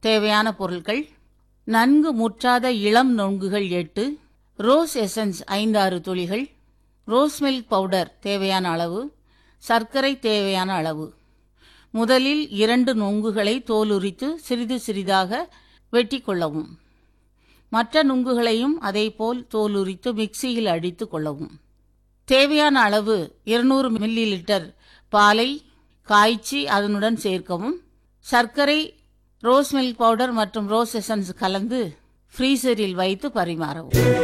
தேவையான பொருட்கள் நன்கு முற்றாத இளம் நொங்குகள் எட்டு ரோஸ் எசன்ஸ் ஐந்தாறு துளிகள் ரோஸ் மில்க் பவுடர் தேவையான அளவு சர்க்கரை தேவையான அளவு முதலில் இரண்டு நொங்குகளை தோலுரித்து சிறிது சிறிதாக வெட்டி கொள்ளவும் மற்ற நுங்குகளையும் அதேபோல் தோலுரித்து மிக்சியில் அடித்து கொள்ளவும் தேவையான அளவு இருநூறு மில்லி லிட்டர் பாலை காய்ச்சி அதனுடன் சேர்க்கவும் சர்க்கரை ரோஸ் மில்க் பவுடர் மற்றும் ரோஸ் எசன்ஸ் கலந்து ஃப்ரீசரில் வைத்து பரிமாறவும்